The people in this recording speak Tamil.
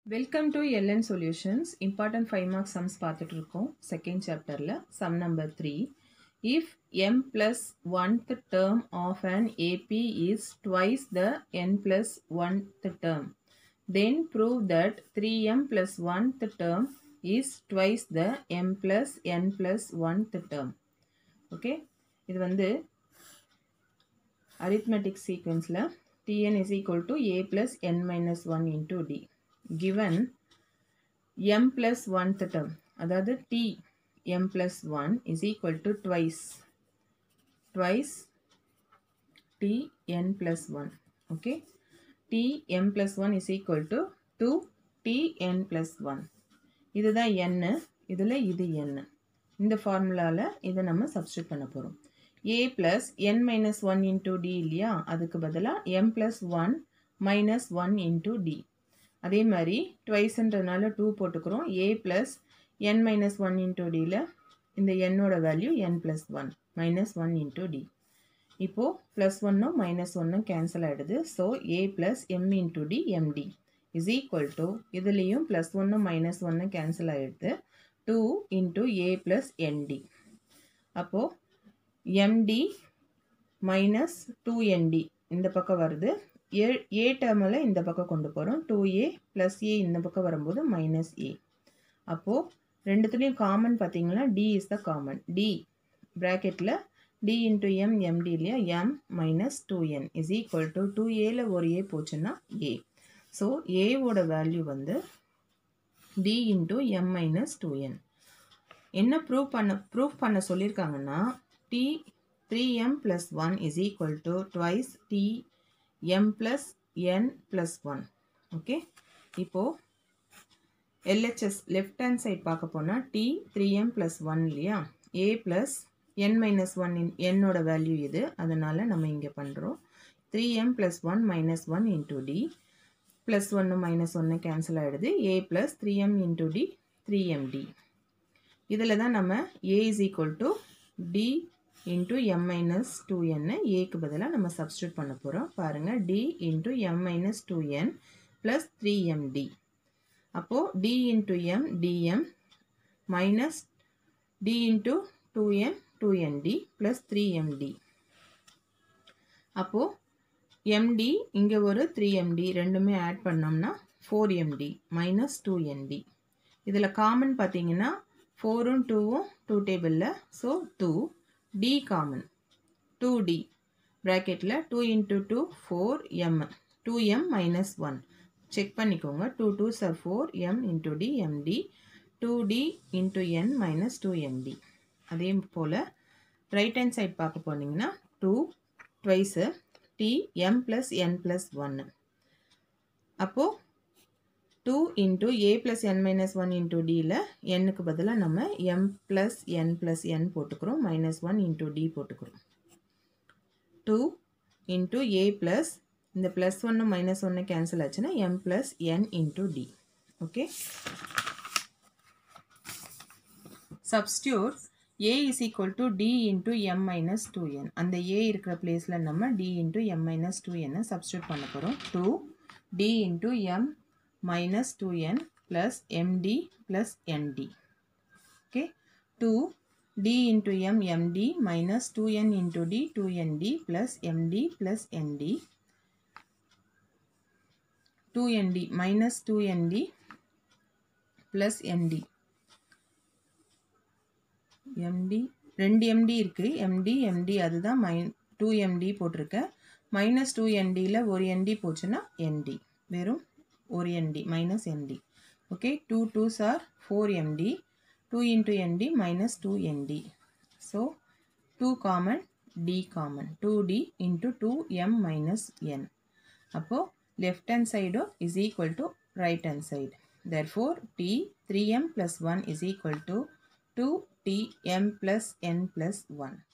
Welcome to LN solutions important five marks sums பார்த்துட்டு இருக்கோம் செகண்ட் சாப்டரில் sum number three if M plus oneth term of an AP is twice the N plus oneth term then prove that three M plus oneth term is twice the M plus N plus oneth term okay இது வந்து arithmetic sequenceல tn is equal to a plus n minus 1 into d given m plus 1th term அதாவது t m plus 1 is equal to twice twice t n plus 1 okay t m plus 1 is equal to 2 t n plus 1 இதுதான் n இதில் இது n இந்த ஃபார்முலாவில் இதை நம்ம சப்ஸ்டியூட் பண்ண போகிறோம் A plus N minus one into D இல்லையா அதுக்கு பதிலாக M plus one minus one into D அதே மாதிரி ட்வைஸ்ன்றதுனால டூ போட்டுக்கிறோம் A plus N minus one into டியில் இந்த என்னோட value N plus one minus one into D இப்போது ப்ளஸ் ஒன்னும் மைனஸ் ஒன்னும் கேன்சல் ஆகிடுது so A plus M into D MD is equal to இதுலேயும் ப்ளஸ் ஒன்னும் மைனஸ் ஒன்னும் கேன்சல் ஆகிடுது டூ இன்டூ ஏ ப்ளஸ் என்டி அப்போது எம்டி மைனஸ் டூ என்டி இந்த பக்கம் வருது ஏ ஏ டேர்மில் இந்த பக்கம் கொண்டு போகிறோம் டூ ஏ ப்ளஸ் ஏ இந்த பக்கம் வரும்போது மைனஸ் ஏ அப்போது ரெண்டுத்துலேயும் காமன் பார்த்தீங்கன்னா D is the common D ப்ராக்கெட்டில் டி இன்ட்டு எம் எம்டி இல்லையா M minus two N is equal to two ஏல ஒரு ஏ போச்சுன்னா ஏ ஸோ ஏவோட வேல்யூ வந்து D into M minus two N என்ன ப்ரூவ் பண்ண ப்ரூவ் பண்ண சொல்லியிருக்காங்கன்னா t 3m plus 1 is equal to twice t m plus n plus 1 okay இப்போ LHS left hand side பார்க்க போனால் t 3m plus 1 இல்லையா a plus n minus 1 in என்னோட வேல்யூ இது அதனால் நம்ம இங்கே பண்ணுறோம் 3m plus 1 minus 1 into d plus 1 minus 1 cancel ஆகிடுது a plus 3m into d 3md இதில் தான் நம்ம a is equal to d into M minus two N ஏக்கு பதிலாக நம்ம சப்ஸ்டியூட் பண்ண போகிறோம் பாருங்கள் D into M minus two N plus three MD அப்போது D into M DM minus D into two N two ND plus three MD அப்போது எம்டி இங்கே ஒரு த்ரீ எம்டி ரெண்டுமே ஆட் பண்ணோம்னா four MD minus two ND இதில் காமன் பார்த்தீங்கன்னா ஃபோரும் டூவும் டூ டேபிளில் so two d common 2d bracketல 2 into 2 4m 2m minus 1 check பண்ணிக்கோங்க 2 2s are 4 m into d md 2d into n minus 2md அதே போல் ரைட் ஹேண்ட் சைட் பார்க்க போனீங்கன்னா 2 twice t m plus n plus 1 அப்போது two into A plus N minus one into டியில் என்னுக்கு பதிலாக நம்ம M plus N plus N போட்டுக்கிறோம் மைனஸ் ஒன் இன்ட்டு டி போட்டுக்கிறோம் டூ இன்ட்டு ஏ ப்ளஸ் இந்த ப்ளஸ் ஒன்று மைனஸ் ஒன்று கேன்சல் ஆச்சுன்னா M plus N into D okay substitute A is equal to D into M minus two N அந்த ஏ இருக்கிற பிளேஸில் நம்ம D into M minus two என்னை சப்ஸ்டியூட் பண்ண போகிறோம் two D into M minus 2n plus md plus nd. Okay. 2 d into m md minus 2n into d 2nd plus md plus nd. 2nd minus 2nd plus nd. md ரெண்டு md இருக்கு md md அதுதான் மை டூ எம்டி போட்டிருக்கேன் மைனஸ் டூ என்டியில் ஒரு என்டி போச்சுன்னா என்டி வெறும் ஒரு ND minus ND okay two twos are four MD two into ND minus two ND so two common D common two D into two M minus N அப்போது லெஃப்ட் ஹேண்ட் சைடும் is equal to right hand side there four D three M plus one is equal to two D M plus N plus one